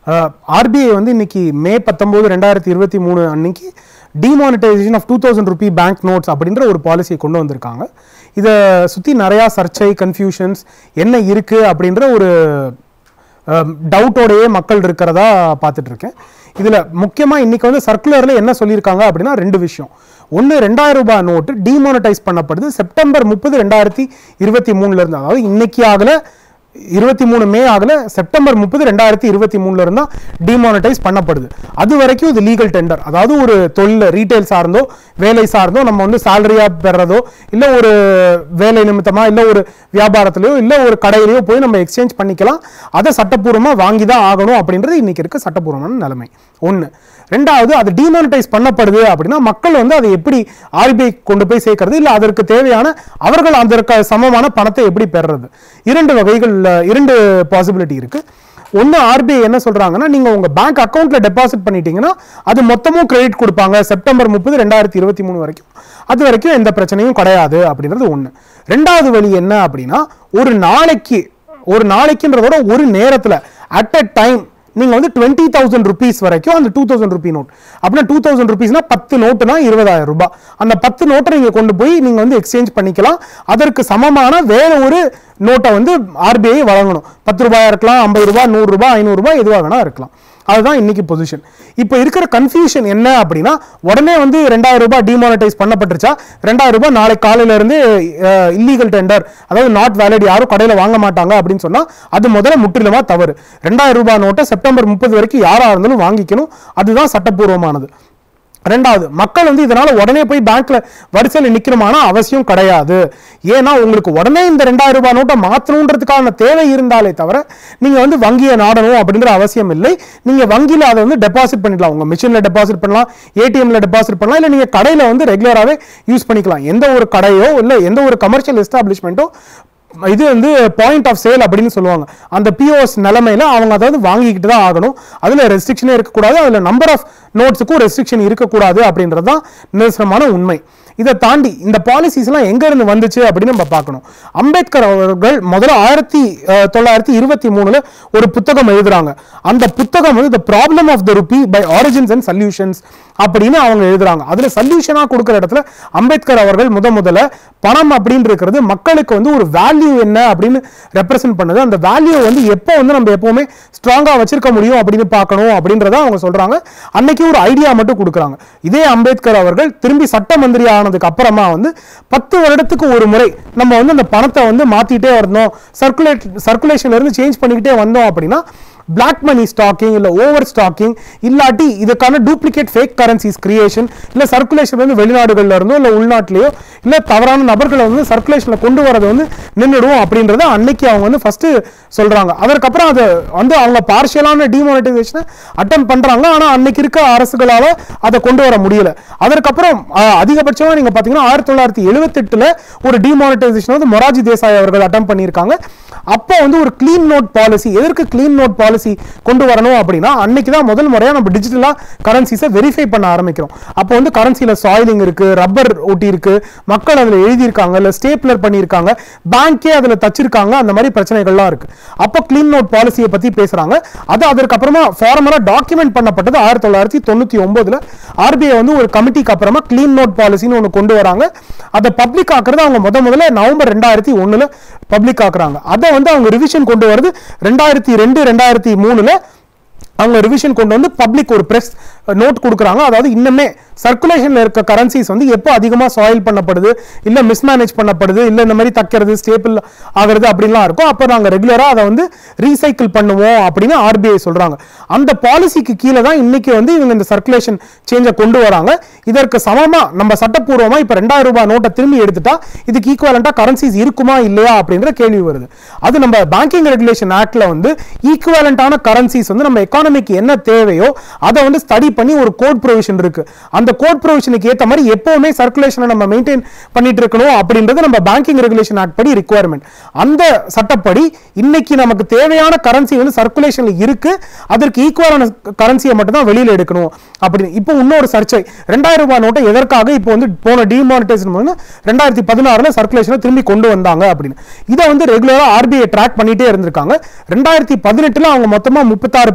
RBI வந்து இன்னைக்கு மே பத்தொம்போது ரெண்டாயிரத்தி இருபத்தி மூணு அன்னைக்கு demonetisation of two thousand rupee bank notes அப்படின்ற ஒரு பாலிசியை கொண்டு வந்திருக்காங்க இதை சுற்றி நிறையா சர்ச்சை கன்ஃபியூஷன்ஸ் என்ன இருக்குது அப்படின்ற ஒரு டவுட்டோடையே மக்கள் இருக்கிறதா பார்த்துட்டு இருக்கேன் இதில் முக்கியமாக இன்னைக்கு வந்து சர்க்குலரில் என்ன சொல்லியிருக்காங்க அப்படின்னா ரெண்டு விஷயம் ஒன்று ரெண்டாயிரம் ரூபாய் நோட்டு டிமானிட்டைஸ் பண்ணப்படுது செப்டம்பர் முப்பது ரெண்டாயிரத்தி இருபத்தி மூணுலேருந்து அதாவது இன்னைக்கு ஆகல இருபத்தி மூணு மே ஆகல செப்டம்பர் முப்பது ரெண்டாயிரத்தி இருபத்தி மூணுல இருந்தா டிமானிட்டைஸ் பண்ணப்படுது அது வரைக்கும் இது லீகல் டெண்டர் அதாவது ஒரு தொழில் ரீட்டைல் சார்ந்தோ வேலை சார்ந்தோ நம்ம வந்து சேலரியா பெறதோ இல்ல ஒரு வேலை நிமித்தமா இல்ல ஒரு வியாபாரத்திலயோ இல்ல ஒரு கடையிலயோ போய் நம்ம எக்ஸ்சேஞ்ச் பண்ணிக்கலாம் அதை சட்டப்பூர்வமா வாங்கி தான் ஆகணும் அப்படின்றது இன்னைக்கு இருக்க சட்டப்பூர்வமான நிலைமை ஒன்று ரெண்டாவது அது டிமானிட்டைஸ் பண்ணப்படுது அப்படின்னா மக்கள் வந்து அதை எப்படி ஆர்பிஐ கொண்டு போய் சேர்க்கறது இல்லை அதற்கு தேவையான அவர்கள் அதற்கு சமமான பணத்தை எப்படி பெறுறது இரண்டு வகைகள் இரண்டு பாசிபிலிட்டி இருக்கு ஒன்று ஆர்பிஐ என்ன சொல்றாங்கன்னா நீங்க உங்க பேங்க் அக்கௌண்ட்ல டெபாசிட் பண்ணிட்டீங்கன்னா அது மொத்தமும் கிரெடிட் கொடுப்பாங்க செப்டம்பர் முப்பது ரெண்டாயிரத்தி இருபத்தி மூணு வரைக்கும் அது வரைக்கும் எந்த பிரச்சனையும் கிடையாது அப்படின்றது ஒன்று ரெண்டாவது வழி என்ன அப்படின்னா ஒரு நாளைக்கு ஒரு நாளைக்குன்றதோட ஒரு நேரத்தில் அட் அ டைம் நீங்க வந்து டுவெண்ட்டி தௌசண்ட் ருபீஸ் வரைக்கும் அந்த டூ தௌசண்ட் ருபி நோட் அப்படின்னா டூ தௌசண்ட் ருபீஸ்னா பத்து நோட்டுனா இருபதாயிரம் ரூபாய் அந்த பத்து நோட்டை நீங்க கொண்டு போய் நீங்க வந்து எக்ஸ்சேஞ்ச் பண்ணிக்கலாம் அதற்கு சமமான வேற ஒரு நோட்டை வந்து ஆர்பிஐ வழங்கணும் பத்து ரூபாயா இருக்கலாம் ஐம்பது ரூபாய் நூறு ரூபாய் ஐநூறு ரூபாய் எதுவாக வேணா இருக்கலாம் அதுதான் இன்னைக்கு பொசிஷன் இப்போ இருக்கிற கன்ஃபியூஷன் என்ன அப்படின்னா உடனே வந்து ரெண்டாயிரம் ரூபாய் டிமானிட்டைஸ் பண்ணப்பட்டுருச்சா ரெண்டாயிரம் ரூபாய் நாளை காலையில இருந்து இல்லீகல் டெண்டர் அதாவது நாட் வேலிட் யாரும் கடையில் வாங்க மாட்டாங்க அப்படின்னு சொன்னா அது முதல்ல முற்றிலுமா தவறு ரெண்டாயிரம் ரூபாய் நோட்டை செப்டம்பர் முப்பது வரைக்கும் யாரா இருந்தாலும் வாங்கிக்கணும் அதுதான் சட்டப்பூர்வமானது ரெண்டாவது மக்கள் வந்து இதனால உடனே போய் பேங்க்ல வரிசையில் நிக்கணுமான அவசியம் கிடையாது ஏன்னா உங்களுக்கு உடனே இந்த ரெண்டாயிரம் ரூபாய் நோட்டை மாற்றணுன்றதுக்கான தேவை இருந்தாலே தவிர நீங்க வந்து வங்கியை நாடணும் அப்படின்ற அவசியம் இல்லை நீங்க வங்கியில அதை வந்து டெபாசிட் பண்ணிக்கலாம் உங்க மிஷின்ல டெபாசிட் பண்ணலாம் ஏடிஎம்ல டெபாசிட் பண்ணலாம் இல்லை நீங்க கடையில வந்து ரெகுலராகவே யூஸ் பண்ணிக்கலாம் எந்த ஒரு கடையோ இல்லை எந்த ஒரு கமர்ஷியல் எஸ்டாப்ளிஷ்மெண்ட்டோ இது வந்து பாயிண்ட் ஆஃப் சேல் அப்படின்னு சொல்லுவாங்க அந்த பிஓஎஸ் நிலைமையில அவங்க அதாவது வாங்கிக்கிட்டு தான் ஆகணும் அதுல ரெஸ்ட்ரிக்ஷனே இருக்கக்கூடாது அதுல நம்பர் ஆஃப் நோட்ஸுக்கும் ரெஸ்ட்ரிக்ஷன் இருக்கக்கூடாது அப்படின்றது தான் நிதர்சனமான உண்மை இதை தாண்டி இந்த பாலிசிஸ்லாம் எங்க இருந்து வந்துச்சு அப்படின்னு நம்ம பார்க்கணும் அம்பேத்கர் அவர்கள் முதல்ல ஆயிரத்தி அஹ், தொள்ளாயிரத்தி இருபத்தி மூணுல ஒரு புத்தகம் எழுதுறாங்க அந்த புத்தகம் வந்து the problem of the rupee by origins and solutions அப்படின்னு அவங்க எழுதுறாங்க அதுல சொல்யூஷனா கொடுக்குற இடத்துல அம்பேத்கர் அவர்கள் முத முதல்ல பணம் அப்படின்னு இருக்கிறது மக்களுக்கு வந்து ஒரு வேல்யூ என்ன அப்படின்னு ரெப்ரசென்ட் பண்ணுது அந்த வேல்யூ வந்து எப்போ வந்து நம்ம எப்பவுமே ஸ்ட்ராங்கா வச்சிருக்க முடியும் அப்படின்னு பார்க்கணும் அப்படின்றத அவங்க சொல்றாங்க அன்னைக்கு ஒரு ஐடியா மட்டும் கொடுக்குறாங்க இதே அம்பேத்கர் அவர்கள் திரும்பி சட்ட மந்திரி ஆனதுக்கு அப்புறமா வந்து பத்து வருடத்துக்கு ஒரு முறை நம்ம வந்து அந்த பணத்தை வந்து மாத்திட்டே வரணும் சர்க்குலேட் சர்க்குலேஷன்ல இருந்து சேஞ்ச் பண்ணிக்கிட்டே வந்தோம் அப்படின்னா பிளாக் மணி ஸ்டாக்கிங் இல்ல ஓவர் ஸ்டாக்கிங் இல்லாட்டி இதுக்கான டூப்ளிகேட் ஃபேக் கரன்சிஸ் கிரியேஷன் இல்ல சர்க்குலேஷன் வந்து வெளிநாடுகள்ல இருந்தோ இல்ல உள்நாட்டிலேயோ இல்ல தவறான நபர்களை வந்து சர்க்குலேஷன்ல கொண்டு வரது வந்து நின்றுடும் அப்படின்றத அன்னைக்கு அவங்க வந்து ஃபர்ஸ்ட் சொல்றாங்க அதற்கப்புறம் அதை வந்து அவங்க பார்ஷியலான டிமானிட்டைசேஷனை அட்டம் பண்றாங்க ஆனா அன்னைக்கு இருக்க அரசுகளால அதை கொண்டு வர முடியல அதற்கப்புறம் அஹ், அதிகபட்சமா நீங்க பாத்தீங்கன்னா ஆயிரத்தி தொள்ளாயிரத்தி எழுபத்தெட்டுல ஒரு டிமானிட்டைசேஷன் வந்து மொராஜி தேசாய் அவர்கள் அட்டம் பண்ணியிருக்காங்க அப்போ வந்து ஒரு க்ளீன் நோட் பாலிசி எதற்கு க்ளீன் நோட் பாலிசி கொண்டு வரணும் அப்படின்னா அன்னைக்கு தான் முதல் முறையா நம்ம டிஜிட்டலா கரன்சிஸை வெரிஃபை பண்ண ஆரம்பிக்கிறோம் அப்போ வந்து கரன்சில சாயிலிங் இருக்கு ரப்பர் ஒட்டி இருக்கு மக்கள் அதுல எழுதியிருக்காங்க இல்ல ஸ்டேப்லர் பண்ணியிருக்காங்க பேங்கே அதுல தச்சிருக்காங்க அந்த மாதிரி பிரச்சனைகள்லாம் இருக்கு அப்போ க்ளீன் நோட் பாலிசியை பத்தி பேசுறாங்க அது அதற்கப்புறமா ஃபார்மலா டாக்குமெண்ட் பண்ணப்பட்டது ஆயிரத்தி தொள்ளாயிரத்தி தொண்ணூத்தி ஒன்பதுல ஆர்பிஐ வந்து ஒரு கமிட்டிக்கு அப்புறமா க்ளீன் நோட் பாலிசின்னு ஒன்று கொண்டு வராங்க அதை பப்ளிக் ஆக்குறது அவங்க முத முதல்ல நவம்பர் ரெண்டாயிரத்தி ஒண்ணுல பப்ளிக் ஆக்குறாங்க அதை வந்து அவங்க ரிவிஷன் கொண்டு வருது ரெண்டாயிரத்தி ரெண்டு ரெண்டாயிரத்தி மூணுல அவங்க ரிவிஷன் கொண்டு வந்து பப்ளிக் ஒரு பிரஸ் நோட் கொடுக்குறாங்க அதாவது இன்னுமே சர்க்குலேஷன்ல இருக்க கரன்சிஸ் வந்து எப்போ அதிகமாக சாயில் பண்ணப்படுது இல்ல மிஸ்மேனேஜ் பண்ணப்படுது இல்ல இந்த மாதிரி தக்கிறது ஸ்டேபிள் ஆகிறது அப்படிலாம் இருக்கும் அப்போ நாங்கள் ரெகுலராக அதை வந்து ரீசைக்கிள் பண்ணுவோம் அப்படின்னு ஆர்பிஐ சொல்றாங்க அந்த பாலிசிக்கு கீழே தான் இன்னைக்கு வந்து இவங்க இந்த சர்க்குலேஷன் சேஞ்சை கொண்டு வராங்க இதற்கு சமமா நம்ம சட்டப்பூர்வமா இப்போ ரெண்டாயிரம் ரூபாய் நோட்டை திரும்பி எடுத்துட்டா இதுக்கு ஈக்குவலண்டா கரன்சிஸ் இருக்குமா இல்லையா அப்படின்ற கேள்வி வருது அது நம்ம பேங்கிங் ரெகுலேஷன் ஆக்ட்ல வந்து ஈக்குவலண்டான கரன்சிஸ் வந்து நம்ம எக்கானமிக்கு என்ன தேவையோ அதை வந்து ஸ்டடி பண்ணி ஒரு கோட் ப்ரொவிஷன் இருக்கு அந்த கோட் ப்ரொவிஷனுக்கு ஏற்ற மாதிரி எப்பவுமே சர்க்குலேஷனை நம்ம மெயின்டைன் பண்ணிட்டு இருக்கணும் அப்படின்றது நம்ம பேங்கிங் ரெகுலேஷன் ஆக்ட் படி ரிக்குவயர்மெண்ட் அந்த சட்டப்படி இன்னைக்கு நமக்கு தேவையான கரன்சி வந்து சர்க்குலேஷன்ல இருக்கு அதற்கு ஈக்குவலான கரன்சியை மட்டும் தான் வெளியில எடுக்கணும் அப்படின்னு இப்போ இன்னொரு சர்ச்சை ரெண்டாயிரம் ரூபாய் நோட்டை எதற்காக இப்போ வந்து போன டிமானிட்டைசேஷன் வந்து ரெண்டாயிரத்தி பதினாறுல சர்க்குலேஷனை திரும்பி கொண்டு வந்தாங்க அப்படின்னு இதை வந்து ரெகுலரா ஆர்பிஐ ட்ராக் பண்ணிட்டே இருந்திருக்காங்க ரெண்டாயிரத்தி பதினெட்டுல அவங்க மொத்தமா முப்பத்தாறு பர்சன்ட் தான்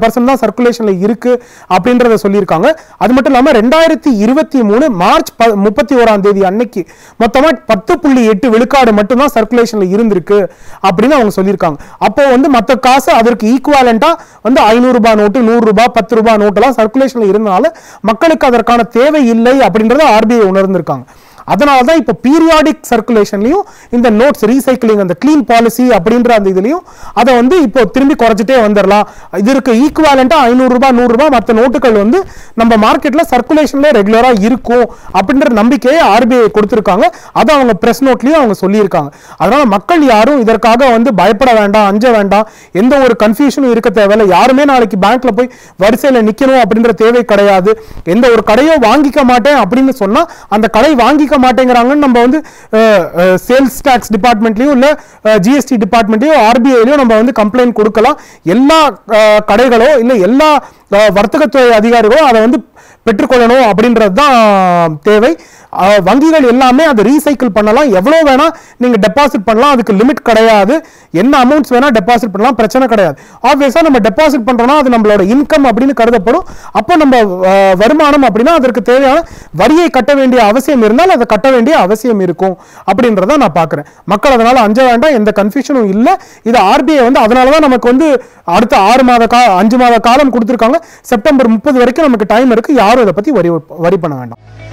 சர்க்குலேஷன்ல இருக்கு அப்படின்றத சொல்லியிருக்காங்க அது மட்டும் இல்லாம ரெண்டாயிரத்தி இருபத்தி மூணு மார்ச் ப- முப்பத்தி ஓராம் தேதி அன்னைக்கு மொத்தமா பத்து புள்ளி எட்டு விழுக்காடு மட்டும்தான் சர்க்குலேஷன்ல இருந்திருக்கு அப்படின்னு அவங்க சொல்லியிருக்காங்க அப்போ வந்து மற்ற காசு அதற்கு ஈக்குவாலண்டா வந்து ஐநூறு ரூபாய் நோட்டு நூறு ரூபாய் பத்து ரூபாய் நோட்டெல்லாம் சர்க்குலேஷன்ல இருந்தனால மக்களுக்கு அதற்கான தேவை இல்லை அப்படின்றத ஆர்பிஐ உணர்ந்திருக்காங்க அதனால தான் இப்போ பீரியாடிக் சர்க்குலேஷன்லையும் இந்த நோட்ஸ் ரீசைக்கிளிங் அந்த க்ளீன் பாலிசி அப்படின்ற அந்த இதுலையும் அதை வந்து இப்போ திரும்பி குறைச்சிட்டே வந்துடலாம் இதற்கு ஈக்குவாலண்ட்டாக ஐநூறுரூபா நூறுரூபா மற்ற நோட்டுகள் வந்து நம்ம மார்க்கெட்டில் சர்க்குலேஷன்ல ரெகுலராக இருக்கும் அப்படின்ற நம்பிக்கையை ஆர்பிஐ கொடுத்துருக்காங்க அதை அவங்க ப்ரெஸ் நோட்லையும் அவங்க சொல்லியிருக்காங்க அதனால மக்கள் யாரும் இதற்காக வந்து பயப்பட வேண்டாம் அஞ்ச வேண்டாம் எந்த ஒரு கன்ஃபியூஷனும் இருக்க தேவையில்லை யாருமே நாளைக்கு பேங்க்ல போய் வரிசையில் நிற்கணும் அப்படின்ற தேவை கிடையாது எந்த ஒரு கடையோ வாங்கிக்க மாட்டேன் அப்படின்னு சொன்னா அந்த கடை வாங்கிக்க மாட்டேங்கிறாங்கன்னு நம்ம வந்து சேல்ஸ் டாக்ஸ் டிபார்ட்மெண்ட்லயும் இல்ல ஜிஎஸ்டி டிபார்ட்மெண்ட்லயும் ஆர்பிஐலயும் நம்ம வந்து கம்ப்ளைண்ட் கொடுக்கலாம் எல்லா அஹ், கடைகளோ இல்ல எல்லா அஹ், வர்த்தகத்துறை அதிகாரிகளோ அதை வந்து பெற்றுக்கொள்ளணும் அப்படின்றது தான் தேவை அஹ், வங்கிகள் எல்லாமே அதை ரீசைக்கிள் பண்ணலாம் எவ்வளோ வேணா நீங்க டெபாசிட் பண்ணலாம் அதுக்கு லிமிட் கிடையாது என்ன அமௌண்ட்ஸ் வேணா டெபாசிட் பண்ணலாம் பிரச்சனை கிடையாது ஆப்வியஸாக நம்ம டெபாசிட் பண்றோம்னா அது நம்மளோட இன்கம் அப்படின்னு கருதப்படும் அப்போ நம்ம அஹ், வருமானம் அப்படின்னா அதற்கு தேவையான வரியை கட்ட வேண்டிய அவசியம் இருந்தால் அதை கட்ட வேண்டிய அவசியம் இருக்கும் அப்படின்றத நான் பார்க்குறேன் மக்கள் அதனால அஞ்ச வேண்டாம் எந்த கன்ஃபியூஷனும் இல்லை இது ஆர்பிஐ வந்து அதனால தான் நமக்கு வந்து அடுத்த ஆறு மாத கா அஞ்சு மாத காலம் கொடுத்துருக்காங்க செப்டம்பர் முப்பது வரைக்கும் நமக்கு டைம் இருக்கு யாரும் இதை பத்தி வரி வரி பண்ண வேண்டாம்